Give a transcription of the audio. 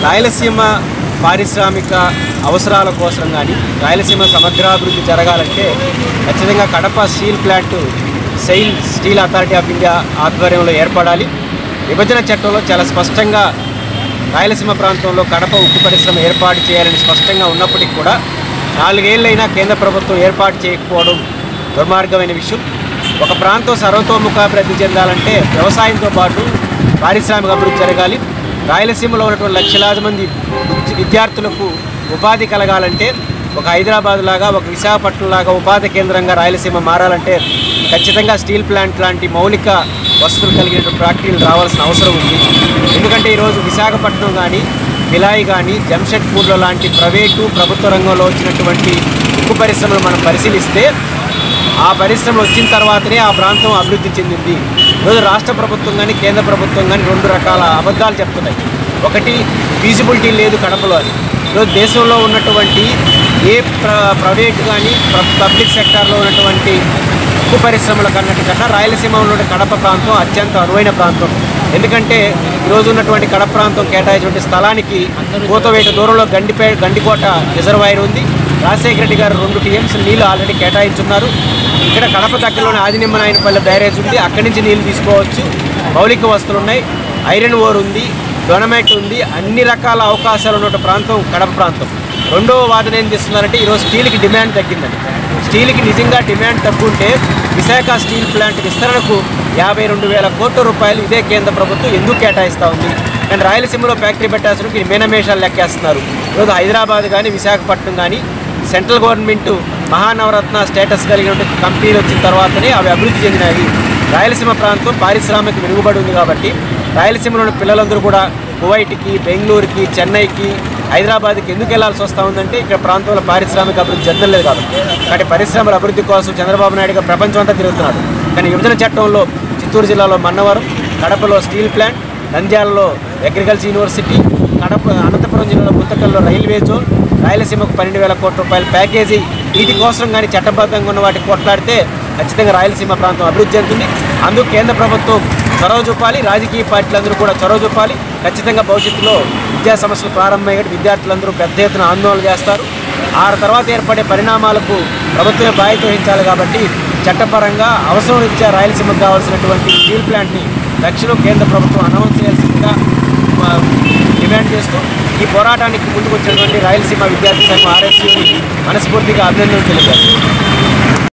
రాయలసీమ పారిశ్రామిక అవసరాల కోసం కానీ రాయలసీమ సమగ్రాభివృద్ధి జరగాలంటే ఖచ్చితంగా Kadapa steel plant SAIL Steel Authority of India ఆధ్వర్యంలో ఏర్పడాలి విభజన చట్టంలో చాలా స్పష్టంగా రాయలసీమ ప్రాంతంలో కడప ఉక్కు పరిశ్రమ ఏర్పాటు చేయాలని స్పష్టంగా ఉన్నప్పటికీ కూడా నాలుగేళ్లైనా కేంద్ర ప్రభుత్వం ఏర్పాటు చేయకపోవడం దుర్మార్గమైన విషయం ఒక ప్రాంతం సర్వతోముఖాభివృద్ధి చెందాలంటే వ్యవసాయంతో పాటు పారిశ్రామిక అభివృద్ధి జరగాలి రాయలసీమలో ఉన్నటువంటి లక్షలాది మంది విద్య- విద్యార్థులకు ఉపాధి కలగాలంటే ఒక హైదరాబాద్ లాగా ఒక విశాఖపట్నం లాగా ఉపాధి కేంద్రంగా రాయలసీమ మారాలంటే ఖచ్చితంగా స్టీల్ ప్లాంట్ లాంటి మౌలిక వసతులు కలిగినటువంటి ఫ్యాక్టరీలు రావాల్సిన అవసరం ఉంది ఎందుకంటే ఈరోజు విశాఖపట్నం కానీ బిలాయి కానీ జంషెడ్పూర్లో లాంటి ప్రైవేటు ప్రభుత్వ రంగంలో వచ్చినటువంటి ఉక్కు పరిశ్రమలు మనం పరిశీలిస్తే ఆ పరిశ్రమలు వచ్చిన తర్వాతనే ఆ ప్రాంతం అభివృద్ధి చెందింది ఈరోజు రాష్ట్ర ప్రభుత్వం కానీ కేంద్ర ప్రభుత్వం కానీ రెండు రకాల అబద్ధాలు చెప్తున్నాయి ఒకటి ఫీజిబిలిటీ లేదు కడపలో అని ఈరోజు దేశంలో ఉన్నటువంటి ఏ ప్ర ప్రైవేట్ కానీ పబ్లిక్ సెక్టార్లో ఉన్నటువంటి ఉక్కు పరిశ్రమల కన్నటికన్నా రాయలసీమలో ఉన్న కడప ప్రాంతం అత్యంత అనువైన ప్రాంతం ఎందుకంటే ఈరోజు ఉన్నటువంటి కడప ప్రాంతం కేటాయించినటువంటి స్థలానికి కూతవేట దూరంలో గండిపే గండికోట రిజర్వాయర్ ఉంది రాజశేఖర రెడ్డి గారు రెండు టీఎంస్ నీళ్లు ఆల్రెడీ కేటాయించున్నారు ఇక్కడ కడప దగ్గరలోని ఆదినిమ్మనాయనపల్లి బ్యారేజ్ ఉంది అక్కడి నుంచి నీళ్లు తీసుకోవచ్చు మౌలిక వస్తువులు ఉన్నాయి ఐరన్ ఓర్ ఉంది డొనమైట్ ఉంది అన్ని రకాల అవకాశాలు ఉన్న ప్రాంతం కడప ప్రాంతం రెండవ వాదన ఏం చేస్తున్నారంటే ఈరోజు స్టీల్కి డిమాండ్ తగ్గిందని స్టీల్కి నిజంగా డిమాండ్ తగ్గుంటే విశాఖ స్టీల్ ప్లాంట్ విస్తరణకు యాభై రెండు వేల కోట్ల రూపాయలు ఇదే కేంద్ర ప్రభుత్వం ఎందుకు కేటాయిస్తూ ఉంది కానీ రాయలసీమలో ఫ్యాక్టరీ పెట్టాల్సిన మేనమేషాలు లెక్కేస్తున్నారు ఈరోజు హైదరాబాద్ కానీ విశాఖపట్నం కానీ సెంట్రల్ గవర్నమెంట్ మహానవరత్న స్టేటస్ కలిగినటువంటి కంపెనీలు వచ్చిన తర్వాతనే అవి అభివృద్ధి చెందినాయి రాయలసీమ ప్రాంతం పారిశ్రామిక వెనుకబడి ఉంది కాబట్టి రాయలసీమలోని పిల్లలందరూ కూడా కువైట్కి బెంగళూరుకి చెన్నైకి హైదరాబాద్కి ఎందుకు వెళ్లాల్సి వస్తూ ఉందంటే ఇక్కడ ప్రాంతంలో పారిశ్రామిక అభివృద్ధి చెందలేదు కాబట్టి కాబట్టి పరిశ్రమల అభివృద్ధి కోసం చంద్రబాబు నాయుడు గారు ప్రపంచం అంతా తిరుగుతున్నాడు కానీ విభజన చట్టంలో చిత్తూరు జిల్లాలో మన్నవరం కడపలో స్టీల్ ప్లాంట్ నంద్యాలలో అగ్రికల్చర్ యూనివర్సిటీ కడప అనంతపురం జిల్లాలో గుంతకల్లో రైల్వే జోన్ రాయలసీమకు పన్నెండు వేల కోట్ల రూపాయల ప్యాకేజీ వీటి కోసం కానీ చట్టబద్ధంగా ఉన్న వాటికి కొట్లాడితే ఖచ్చితంగా రాయలసీమ ప్రాంతం అభివృద్ధి చెందుతుంది అందుకు కేంద్ర ప్రభుత్వం చొరవ చూపాలి రాజకీయ పార్టీలందరూ కూడా చొరవ చూపాలి ఖచ్చితంగా భవిష్యత్తులో విద్యా సమస్యలు ప్రారంభమయ్యే విద్యార్థులందరూ పెద్ద ఎత్తున ఆందోళన చేస్తారు ఆ తర్వాత ఏర్పడే పరిణామాలకు ప్రభుత్వమే బాధ్యత వహించాలి కాబట్టి చట్టపరంగా అవసరం రీత్యా రాయలసీమకు కావాల్సినటువంటి స్టీల్ ప్లాంట్ని దక్షిణ కేంద్ర ప్రభుత్వం అనౌన్స్ చేయాల్సిందిగా ఆ, డిమాండ్ చేస్తూ ఈ పోరాటానికి ముందుకు వచ్చినటువంటి రాయలసీమ విద్యార్థి సంఘం ఆర్ఎస్యూని మనస్ఫూర్తిగా అభినందనలు తెలిపారు